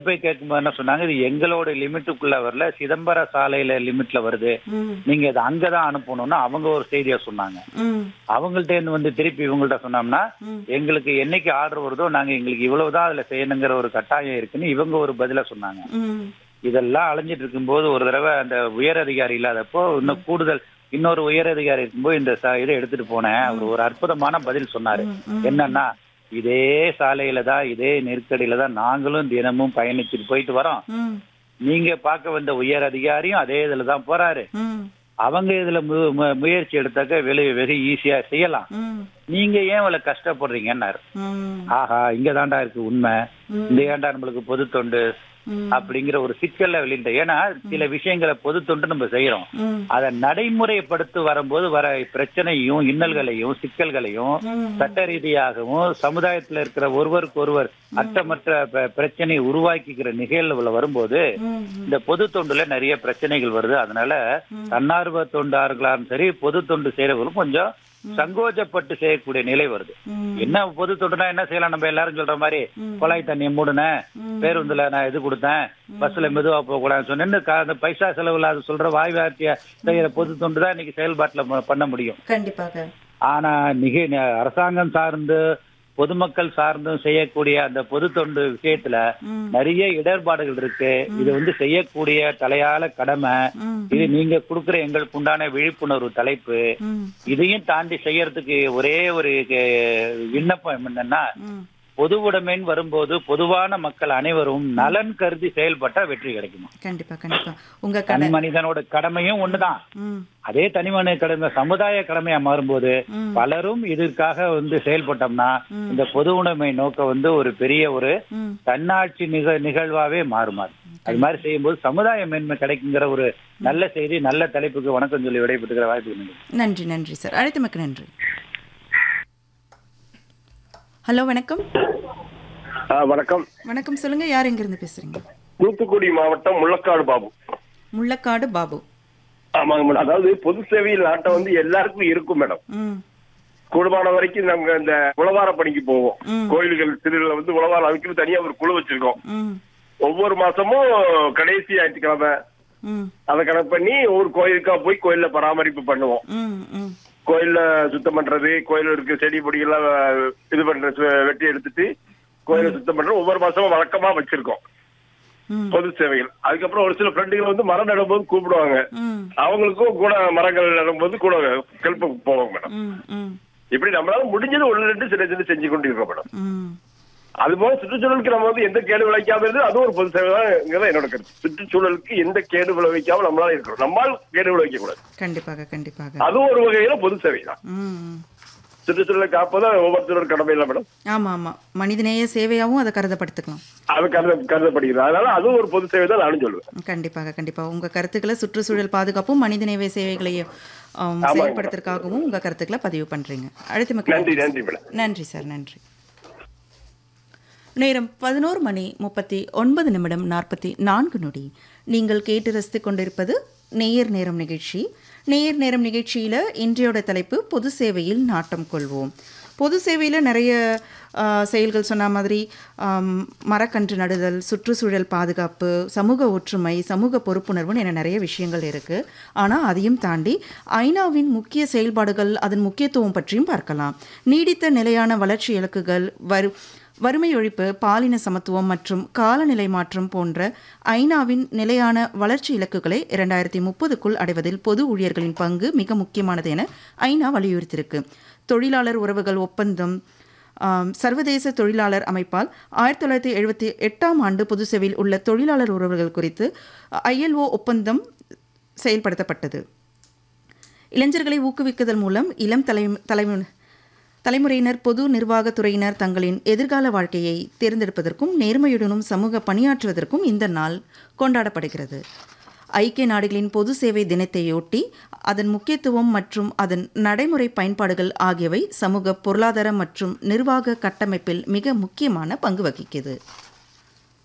போய் கேட்கும்போது என்ன சொன்னாங்க இது எங்களோட லிமிட்டுக்குள்ள வரல சிதம்பர சாலையில லிமிட்ல வருது ம், நீங்க இதை அங்கதான் அனுப்பணும்னு அவங்க ஒரு செய்தியா சொன்னாங்க ம், அவங்கள்ட்ட இருந்து வந்து திருப்பி இவங்கள்ட்ட சொன்னோம்னா ம். எங்களுக்கு என்னைக்கு ஆர்டர் வருதோ நாங்க எங்களுக்கு இவ்வளவுதான் அதுல செய்யணுங்கிற ஒரு கட்டாயம் இருக்குன்னு இவங்க ஒரு பதில சொன்னாங்க ம், இதெல்லாம் அலைஞ்சிட்டு இருக்கும்போது ஒரு தடவை அந்த உயர் அதிகாரி இல்லாதப்போ இன்னும் கூடுதல் இன்னொரு உயர் அதிகாரி இருக்கும்போது இந்த ச- இதை எடுத்துட்டு போனேன் அவர் ஒரு அற்புதமான பதில் சொன்னாரு ம், ம். என்னன்னா இதே சாலையில தான் இதே நெருக்கடியில தான் நாங்களும் தினமும் பயணிச்சுட்டு போயிட்டு வரோம் ம், நீங்க பார்க்க வந்த உயர் அதிகாரியும் அதே இதுல தான் போறாரு ம், அவங்க இதுல மு- மு- முயற்சி எடுத்தாக்க வெளி வெகு ஈஸியா செய்யலாம் ம், நீங்க ஏன் இவ்வளவு கஷ்டப்படுறீங்கன்னாரு ம், ஆஹா இங்க தாண்டா இருக்கு உண்மை ம். இந்த ஏன்டா நம்மளுக்கு பொது தொண்டு ம், அப்படிங்கிற ஒரு சிக்கல்ல வெளியிட்ட ஏன்னா சில விஷயங்களை பொது தொண்டு நம்ம செய்யறோம் ம், அதை நடைமுறைப்படுத்தி வரும்போது வர பிரச்சனையும் இன்னல்களையும் சிக்கல்களையும் ம். சட்ட ரீதியாகவும் சமுதாயத்துல இருக்கிற ஒருவருக்கு ஒருவர் அற்றமற்ற ப- பிரச்சனையை உருவாக்கிக்கிற நிகழ்வுல வரும்போது ம், இந்த பொது தொண்டுல நிறைய பிரச்சனைகள் வருது அதனால தன்னார்வ தொண்டார்களாலும் சரி பொது தொண்டு செய்யறவங்களும் கொஞ்சம் சங்கோஜப்பட்டு செய்யக்கூடிய நிலை வருது ம், என்ன பொது தொண்டுனா என்ன செய்யலாம் நம்ம எல்லாரும் சொல்ற மாதிரி ம். குழாய் தண்ணியை மூடுனேன் ம். பேருந்துல நான் இது கொடுத்தேன் பஸ்ல மெதுவா போக கூடாதுன்னு சொன்னேன்னு கா- அந்த பைசா செலவு இல்லாத சொல்ற வாய் வார்த்தைய செய்யற பொது தொண்டு தான் இன்னைக்கு செயல்பாட்டுல ம- பண்ண முடியும் கண்டிப்பாக ஆனா நிக அரசாங்கம் சார்ந்து பொதுமக்கள் சார்ந்தும் செய்யக்கூடிய அந்த பொது தொண்டு விஷயத்துல ம், நிறைய இடர்பாடுகள் இருக்கு இது வந்து செய்யக்கூடிய தலையால கடமை ம், இது நீங்க கொடுக்கிற எங்களுக்கு உண்டான விழிப்புணர்வு தலைப்பு ம், இதையும் தாண்டி செய்யறதுக்கு ஒரே ஒரு அஹ், விண்ணப்பம் என்னன்னா ம். பொது உடைமைன்னு வரும்போது பொதுவான மக்கள் அனைவரும் நலன் கருதி செயல்பட்டா வெற்றி கிடைக்குமா கண்டிப்பா கண்டிப்பா உங்க தனி கடை மனிதனோட கடமையும் ஒண்ணுதான் ம், அதே தனி மனித கடமை சமுதாய கடமையா மாறும்போது ம். பலரும் இதற்காக வந்து செயல்பட்டோம்னா ம். இந்த பொது உடைமை நோக்கம் வந்து ஒரு பெரிய ஒரு ம். தன்னாட்சி நிக நிகழ்வாவே மாறுமாறு அது மாதிரி செய்யும்போது சமுதாய மேன்மை கிடைக்குங்கிற ஒரு நல்ல செய்தி நல்ல தலைப்புக்கு வணக்கம் சொல்லி விடைபெற்றுக்கிற வாய்ப்பு நன்றி. நன்றி நன்றி சார் அழைத்தமைக்கு நன்றி ஹலோ வணக்கம் ஆ, வணக்கம் வணக்கம் சொல்லுங்க யார் எங்கிருந்து பேசுறீங்க தூத்துக்குடி மாவட்டம் முள்ளக்காடு பாபு முள்ளக்காடு பாபு ஆமாங்க மேடம் அதாவது பொது சேவையில் நாட்டம் வந்து எல்லாருக்கும் இருக்கும் மேடம் ம் கூடுமான வரைக்கும் நாங்க இந்த உழவார பணிக்கு போவோம் ம். கோயில்கள் திருவிழா வந்து உழவார அதுக்கு தனியா ஒரு குழு வச்சிருக்கோம் ம் ஒவ்வொரு மாசமும் கடைசி ஞாயிற்றுக்கிழமை ம் அதை கணக்கு பண்ணி ஒவ்வொரு கோயிலுக்கா போய் கோயில்ல பராமரிப்பு பண்ணுவோம் ம் ம் கோயில்ல சுத்தம் பண்றது கோயில்ல இருக்க செடி கொடிகள்லாம் இது பண்றது வெட்டி எடுத்துட்டு கோயிலை சுத்தம் பண்றது ஒவ்வொரு மாசமும் வழக்கமா வச்சிருக்கோம் ம் பொது சேவைகள் அதுக்கப்புறம் ஒரு சில ஃப்ரெண்டுகள் வந்து மரம் நடும்போது கூப்பிடுவாங்க ம் அவங்களுக்கும் கூட மரங்கள் நடும்போது கூட ஹெல்ப் போவாங்க மேடம் ம் ம் இப்படி நம்மளால முடிஞ்சது ஒண்ணு ரெண்டு சின்ன சின்ன செஞ்சு கொண்டு இருக்கோம் மேடம் ம் அது போல சுற்றுச்சூழலுக்கு நம்ம வந்து எந்த கேடு விளைவிக்காம இருந்து அதுவும் ஒரு பொது சேவை தான் என்னோட கருத்து சுற்றுச்சூழலுக்கு எந்த கேடு விளைவிக்காம நம்மளால இருக்கிறோம் நம்மால் கேடு விளைவிக்க கூடாது கண்டிப்பாக கண்டிப்பாக அதுவும் ஒரு வகையில பொது சேவை தான் ம் சுற்றுச்சூழலை காப்பதான் ஒவ்வொருத்தரோட கடமை இல்லை மேடம் ஆமா ஆமா மனிதநேய சேவையாகவும் அதை கருதப்படுத்திக்கலாம் அது கருத கருதப்படுகிறது அதனால அதுவும் ஒரு பொது சேவை தான் நானும் சொல்லுவேன் கண்டிப்பாக கண்டிப்பாக உங்க கருத்துக்களை சுற்றுச்சூழல் பாதுகாப்பும் மனிதநேய சேவைகளையும் ஆம், ஆமாங்க. செயல்படுத்துறதுக்காகவும் உங்க கருத்துக்களை பதிவு பண்றீங்க அழைத்தமைக்கு நன்றி நன்றி மேடம் நன்றி சார் நன்றி நேரம் பதினோரு மணி முப்பத்தி ஒன்பது நிமிடம் நாற்பத்தி நான்கு நொடி நீங்கள் கேட்டு ரசித்துக் கொண்டிருப்பது நேயர் நேரம் நிகழ்ச்சி நேயர் நேரம் நிகழ்ச்சியில் இன்றையோட தலைப்பு பொது சேவையில் நாட்டம் கொள்வோம் பொது சேவையில் நிறைய ஆ, செயல்கள் சொன்ன மாதிரி ஆம், மரக்கன்று நடுதல் சுற்றுச்சூழல் பாதுகாப்பு சமூக ஒற்றுமை சமூக பொறுப்புணர்வுன்னு என நிறைய விஷயங்கள் இருக்குது ஆனால் அதையும் தாண்டி ஐநாவின் முக்கிய செயல்பாடுகள் அதன் முக்கியத்துவம் பற்றியும் பார்க்கலாம் நீடித்த நிலையான வளர்ச்சி இலக்குகள் வரு வறுமை ஒழிப்பு பாலின சமத்துவம் மற்றும் காலநிலை மாற்றம் போன்ற ஐநாவின் நிலையான வளர்ச்சி இலக்குகளை இரண்டாயிரத்தி முப்பதுக்குள் அடைவதில் பொது ஊழியர்களின் பங்கு மிக முக்கியமானது என ஐநா வலியுறுத்தியிருக்கு தொழிலாளர் உறவுகள் ஒப்பந்தம் ஆம், சர்வதேச தொழிலாளர் அமைப்பால் ஆயிரத்தி தொள்ளாயிரத்தி எழுபத்தி எட்டாம் ஆண்டு பொது சேவையில் உள்ள தொழிலாளர் உறவுகள் குறித்து ஐஎல்ஓ ஒப்பந்தம் செயல்படுத்தப்பட்டது இளைஞர்களை ஊக்குவிக்குதல் மூலம் இளம் தலை தலைமு தலைமுறையினர் பொது நிர்வாகத் துறையினர் தங்களின் எதிர்கால வாழ்க்கையை தேர்ந்தெடுப்பதற்கும் நேர்மையுடனும் சமூக பணியாற்றுவதற்கும் இந்த நாள் கொண்டாடப்படுகிறது ஐக்கிய நாடுகளின் பொது சேவை தினத்தையொட்டி அதன் முக்கியத்துவம் மற்றும் அதன் நடைமுறை பயன்பாடுகள் ஆகியவை சமூக பொருளாதார மற்றும் நிர்வாக கட்டமைப்பில் மிக முக்கியமான பங்கு வகிக்கிறது